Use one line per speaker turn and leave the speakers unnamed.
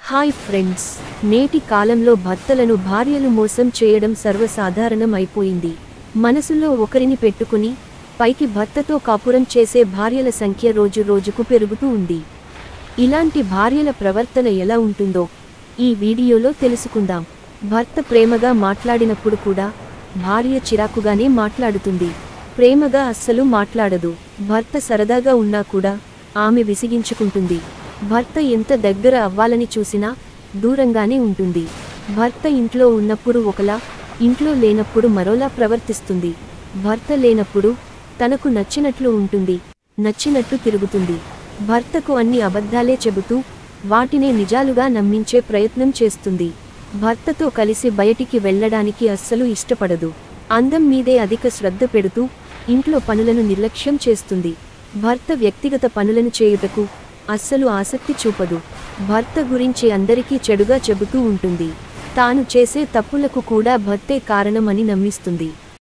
hi friends నేటి కాలంలో భర్తలను భార్యలు మోసం చేయడం సర్వసాధారణం అయిపోయింది మనసులో ఒకరిని పెట్టుకుని పైకి భర్తతో కాపురం చేసే భార్యల సంఖ్య రోజు రోజుకు పెరుగుతూ ఉంది ఇలాంటి భార్యల ప్రవర్తన ఎలా ఉంటుందో ఈ వీడియోలో తెలుసుకుందాం భర్త ప్రేమగా మాట్లాడినప్పుడు కూడా భార్య చిరాకుగానే మాట్లాడుతుంది ప్రేమగా అస్సలు మాట్లాడదు భర్త సరదాగా ఉన్నా కూడా ఆమె విసిగించుకుంటుంది భర్త ఎంత దగ్గర అవ్వాలని చూసినా దూరంగానే ఉంటుంది భర్త ఇంట్లో ఉన్నప్పుడు ఒకలా ఇంట్లో లేనప్పుడు మరోలా ప్రవర్తిస్తుంది భర్త లేనప్పుడు తనకు నచ్చినట్లు ఉంటుంది నచ్చినట్లు తిరుగుతుంది భర్తకు అన్ని అబద్ధాలే చెబుతూ వాటినే నిజాలుగా నమ్మించే ప్రయత్నం చేస్తుంది భర్తతో కలిసి బయటికి వెళ్ళడానికి అస్సలు ఇష్టపడదు అందం మీదే అధిక శ్రద్ధ పెడుతూ ఇంట్లో పనులను నిర్లక్ష్యం చేస్తుంది భర్త వ్యక్తిగత పనులను చేయుటకు అస్సలు ఆసక్తి చూపదు భర్త గురించి అందరికీ చెడుగా చెబుతూ ఉంటుంది తాను చేసే తప్పులకు కూడా భర్తే కారణమని నమ్మిస్తుంది